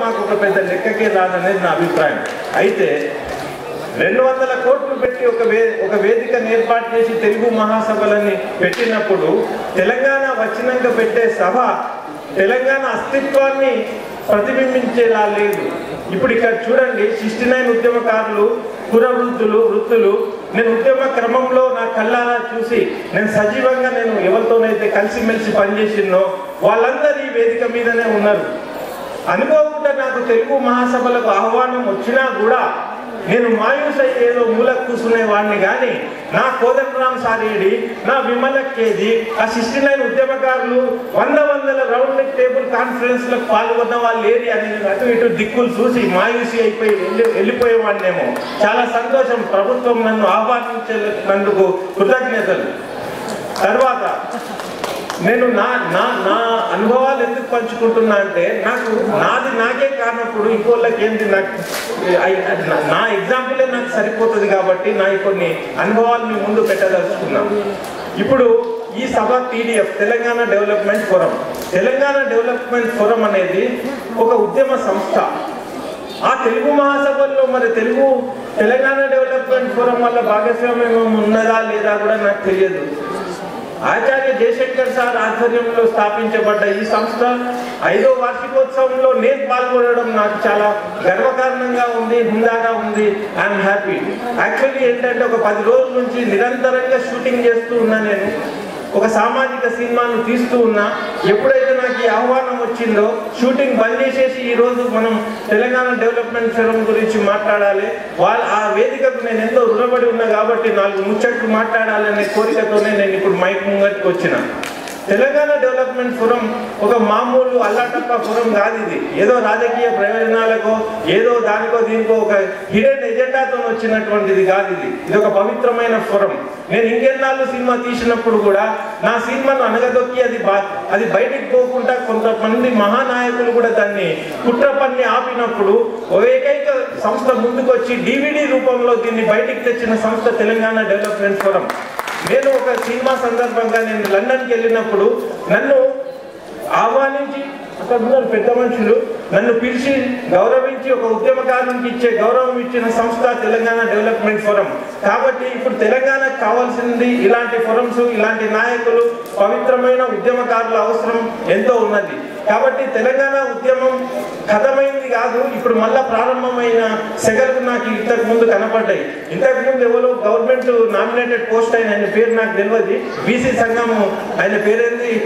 మాకు ఒక పెద్ద లెక్కకే రాదనేది నా అభిప్రాయం అయితే రెండు వందల కోట్లు పెట్టి ఒక వే ఒక వేదికను ఏర్పాటు చేసి తెలుగు మహాసభలని పెట్టినప్పుడు తెలంగాణ వచ్చినాక పెట్టే సభ తెలంగాణ అస్తిత్వాన్ని ప్రతిబింబించేలా లేదు ఇప్పుడు ఇక్కడ చూడండి సిక్స్టీ నైన్ ఉద్యమకారులు పుర వృద్ధులు వృత్తులు నేను ఉద్యమ క్రమంలో నా కళ్ళారా చూసి నేను సజీవంగా నేను ఎవరితోనైతే కలిసిమెలిసి పనిచేసినో వాళ్ళందరూ ఈ వేదిక మీదనే ఉన్నారు అనుకోకుండా నాకు తెలుగు మహాసభలకు ఆహ్వానం వచ్చినా కూడా నేను మాయూస్ అయ్యి ఏదో మూల కూర్చునే వాడిని కానీ నా కోదండరామ్ సారేడి నా విమలక్కేది ఆ సిక్స్టీ నైన్ ఉద్యమకారులు వంద వందల రౌండ్ టేబుల్ కాన్ఫరెన్స్ లకు పాల్గొన్న వాళ్ళు ఏది అని నేను అటు ఇటు దిక్కులు చూసి మాయూసి అయిపోయి వెళ్ళి వెళ్ళిపోయేవాడినేమో చాలా సంతోషం ప్రభుత్వం నన్ను ఆహ్వానించినందుకు కృతజ్ఞతలు తర్వాత నేను నా నా నా అనుభవాలు ఎందుకు పంచుకుంటున్నా అంటే నాకు నాది నాకే కానప్పుడు ఇంకోళ్ళకి ఏంటి నాకు ఐ- నా- నా ఎగ్జాంపులే నాకు సరిపోతుంది కాబట్టి నా ఈ కొన్ని అనుభవాలు మీ ముందు పెట్టదలుచుకున్నాను ఇప్పుడు ఈ సభ TDF Telangana Development Forum Telangana Development Forum అనేది ఒక ఉద్యమ సంస్థ ఆ తెలుగు మహాసభల్లో మరి తెలుగు తెలంగాణ డెవలప్మెంట్ ఫోరం వల్ల భాగస్వామ్యం ఉన్నదా లేదా కూడా నాకు తెలియదు ఆచార్య జయశంకర్ సార్ ఆధ్వర్యంలో స్థాపించబడ్డ ఈ సంస్థ ఐదో వార్షికోత్సవంలో నేను పాల్గొనడం నాకు చాలా గర్వకారణంగా ఉంది హుందాగా ఉంది ఐఎమ్ హ్యాపీ యాక్చువల్లీ ఏంటంటే ఒక పది రోజుల నుంచి నిరంతరంగా షూటింగ్ చేస్తూ ఉన్నా నేను ఒక సామాజిక సినిమాను తీస్తూ ఉన్నా ఎప్పుడైతే నాకు ఈ ఆహ్వానం వచ్చిందో షూటింగ్ బంద్ చేసేసి ఈ రోజు మనం తెలంగాణ డెవలప్మెంట్ ఫోరం గురించి మాట్లాడాలి వాళ్ళ ఆ వేదికకు నేను ఎంతో రుణపడి ఉన్నా కాబట్టి నాలుగు ముచ్చట్లు మాట్లాడాలనే కోరికతోనే నేను ఇప్పుడు మైక్ ముంగట్కి వచ్చిన తెలంగాణ డెవలప్మెంట్ ఫోరం ఒక మామూలు అల్లాటప్ప ఫోరం కాదు ఇది ఏదో రాజకీయ ప్రయోజనాలకో ఏదో దానికో దీనికో ఒక హిడెన్ ఎజెండాతో వచ్చినటువంటిది కాదు ఇది ఇది ఒక పవిత్రమైన ఫోరం నేను ఇంకెన్నాళ్ళు సినిమా తీసినప్పుడు కూడా నా సినిమాను అనగదొక్కి అది బా అది బయటికి పోకుండా కొంతమంది మహానాయకులు కూడా దాన్ని కుట్ర పన్ని ఆపినప్పుడు ఓ ఏకైక సంస్థ ముందుకొచ్చి డివిడి రూపంలో దీన్ని బయటికి తెచ్చిన సంస్థ తెలంగాణ డెవలప్మెంట్ ఫోరం నేను ఒక సినిమా సందర్భంగా నేను లండన్కి వెళ్ళినప్పుడు నన్ను ఆహ్వానించి అక్కడ ఉన్నారు పెద్ద మనుషులు నన్ను పిలిచి గౌరవించి ఒక ఉద్యమకారునికి ఇచ్చే గౌరవం ఇచ్చిన సంస్థ తెలంగాణ డెవలప్మెంట్ ఫోరం కాబట్టి ఇప్పుడు తెలంగాణకు కావాల్సింది ఇలాంటి ఫోరమ్స్ ఇలాంటి నాయకులు పవిత్రమైన ఉద్యమకారుల అవసరం ఎంతో ఉన్నది కాబట్టి తెలంగాణ ఉద్యమం కథమైంది కాదు ఇప్పుడు మళ్ళా ప్రారంభమైన సెగలు నాకు ఇంతకు ముందు కనపడ్డాయి ఇంతకు ముందు ఎవరు గవర్నమెంట్ నామినేటెడ్ పోస్ట్ అయిన ఆయన పేరు నాకు తెలియదు బీసీ సంఘము ఆయన పేరేంది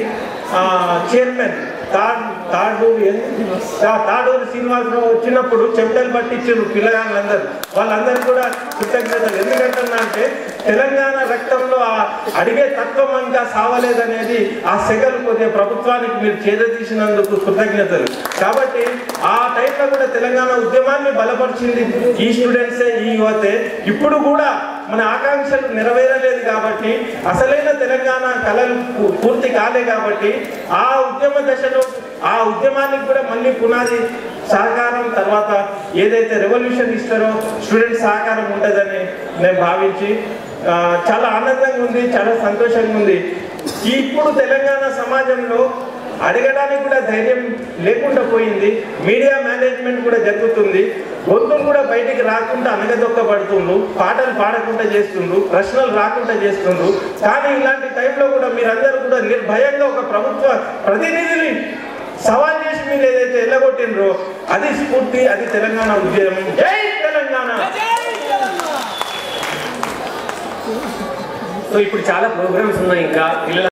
చైర్మన్ తాడ్ తాడూరు ఏంది? ఆ తాడూరు శ్రీనివాసరావు వచ్చినప్పుడు చెమటలు పట్టించారు పిల్లగాళ్ళందరూ వాళ్ళందరూ కూడా కృతజ్ఞతలు ఎందుకంటున్నా అంటే తెలంగాణ రక్తంలో ఆ అడిగే తత్వం ఇంకా సావలేదనేది ఆ సెగలు కొద్దిగా ప్రభుత్వానికి మీరు చేదతీసినందుకు కృతజ్ఞతలు కాబట్టి ఆ టైంలో కూడా తెలంగాణ ఉద్యమాన్ని బలపరిచింది ఈ స్టూడెంట్సే ఈ యువతే ఇప్పుడు కూడా మన ఆకాంక్షలు నెరవేరలేదు కాబట్టి అసలైన తెలంగాణ కళలు పూ- పూర్తి కాలే కాబట్టి ఆ ఉద్యమ దశలో ఆ ఉద్యమానికి కూడా మళ్ళీ పునాది సహకారం తర్వాత ఏదైతే రెవల్యూషన్ ఇస్తారో స్టూడెంట్ సహకారం ఉంటుందని నేను భావించి ఆ, చాలా ఆనందంగా ఉంది చాలా సంతోషంగా ఉంది ఇప్పుడు తెలంగాణ సమాజంలో అడగడానికి కూడా ధైర్యం లేకుండా పోయింది మీడియా మేనేజ్మెంట్ కూడా జరుగుతుంది గొంతులు కూడా బయటికి రాకుండా అనగదొక్కబడుతుండ్రు పాటలు పాడకుండా చేస్తుండ్రు ప్రశ్నలు రాకుండా చేస్తుండ్రు కానీ ఇలాంటి టైంలో కూడా మీరందరూ కూడా నిర్భయంగా ఒక ప్రభుత్వ ప్రతినిధిని సవాల్ చేసి మీరు ఏదైతే ఎల్లగొట్టినరో అది స్ఫూర్తి అది తెలంగాణ ఉద్యమం జై తెలంగాణ సో ఇప్పుడు చాలా ప్రోగ్రామ్స్ ఉన్నాయి ఇంకా పిల్లల